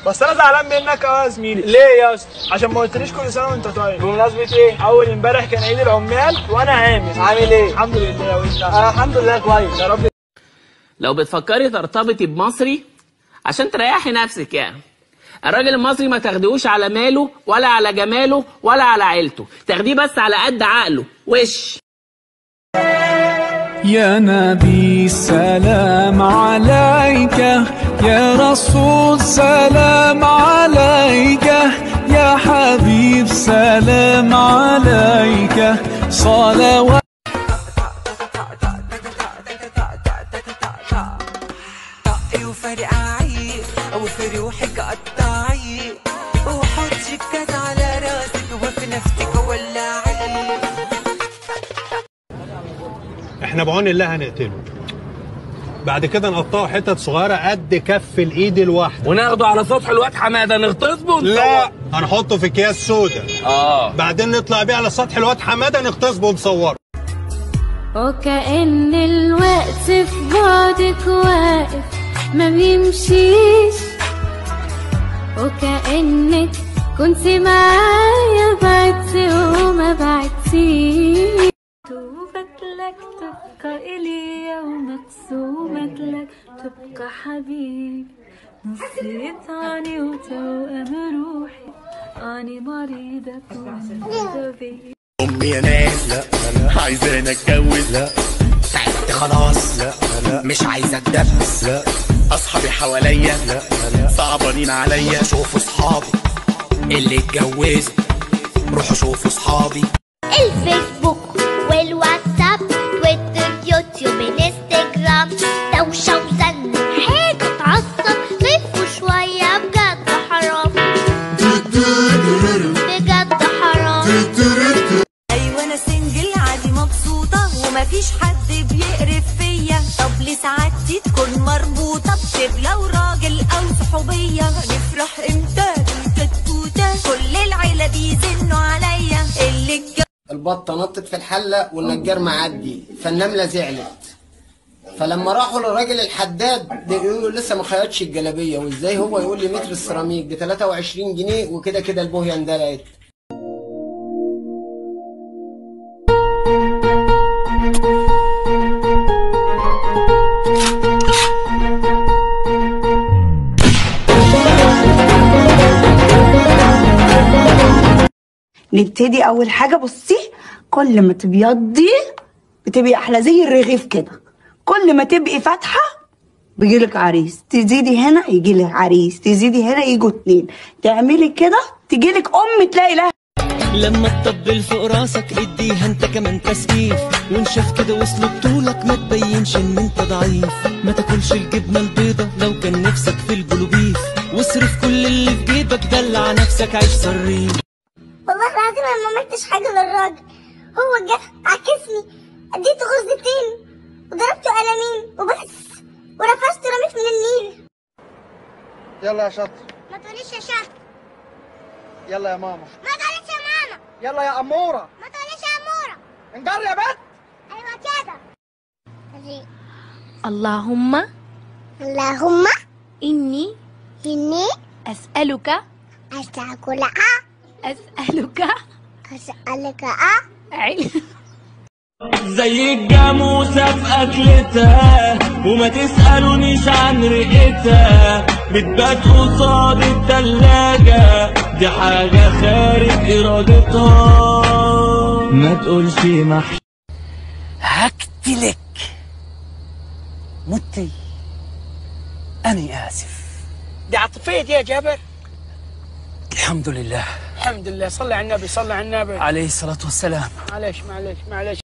بس انا زعلان منك اه يا زميلي ليه يا اسطى عشان ما قلتليش كل سنه وانت طيب بمناسبه ايه اول امبارح كان عيد العمال وانا عامل عامل ايه الحمد لله وانت انا الحمد لله كويس يا رب لو بتفكري ترتبطي بمصري عشان تريحي نفسك يعني الراجل المصري ما تاخديهوش على ماله ولا على جماله ولا على عيلته تاخديه بس على قد عقله وش يا نبي سلام عليك يا رسول سلام عليك يا حبيب سلام عليك صلوات طقي وفرقعي وفي روحك قطعي وحطي كاس على راسك وفي نفسك ولعي احنا بعون الله هنقتله بعد كده نقطعه حتت صغيره قد كف الايد الواحده وناخده على سطح الواد حماده نغتصبه لا هنحطه في اكياس سودا اه بعدين نطلع بيه على سطح الواد حماده نغتصبه ونصوره وكأن الوقت في بعدك واقف ما بيمشيش وكأنك كنت معايا بعدتي وما بعدتيش مكتوبة لك تبقى إلي ومقسومة لك تبقى حبيبي نصيت عني وتوأم روحي أني مريضة وانت بي امي يا ناس لا لا عايزاني اتجوز لا تعبت خلاص لا لا مش عايزه اتدبس لا اصحابي حواليا لا لا صعبانين عليا شوفوا صحابي اللي اتجوزوا روحوا شوفوا صحابي الفيسبوك والواتساب تويتر يوتيوب انستجرام دوشة وزن حاجة تعصب خفوا شوية بجد حرام بجد حرام ايوه انا سنجل عادي مبسوطه ومفيش حد بيقرف فيا طب ليه سعادتي تكون مربوطه بشبله وراجل او صحوبيه نفرح امتى بالكتكوته كل العيله بيزنوا عليا اللي اتجوز البطه نطت في الحله والنجار معدي فالنمله زعلت فلما راحوا للراجل الحداد يقولوا لسه ما خيطش الجلابيه وازاي هو يقول لي متر السيراميك ب 23 جنيه وكده كده البوهيه اندلقت نبتدي اول حاجه بصي كل ما تبيضي بتبقي احلى زي الرغيف كده كل ما تبقي فاتحه بيجيلك عريس تزيدي هنا يجيلك عريس تزيدي هنا يجوا اتنين تعملي كده تجيلك ام تلاقي لها لما تطبل فوق راسك اديها انت كمان تسقيف وانشف كده وصل بطولك ما تبينش ان انت ضعيف ما تاكلش الجبنه البيضه لو كان نفسك في البلوبيف واصرف كل اللي في جيبك دلع نفسك عيش صريف والله العظيم انا ما عملتش حاجة للراجل هو جه عكسني اديته غرزتين وضربته قلمين وبس ورفشته رميت من النيل يلا يا شط ما تقوليش يا شهر يلا يا ماما ما تقوليش يا ماما يلا يا أمورة ما تقوليش يا أمورة انجر يا بنت ايوه كده اللهم اللهم إني إني أسألك أسألك لأ أسألك أسألك أ علم زي الجاموسة في أكلتها وما تسألونيش عن ريقتها بتبات قصاد التلاجة دي حاجة خارج إرادتها ما تقولش محشي هقتلك متي أنا آسف دي عاطفيه دي يا جابر الحمد لله الحمد لله صلي على النبي صلي على النبي عليه الصلاة والسلام معلش معلش معلش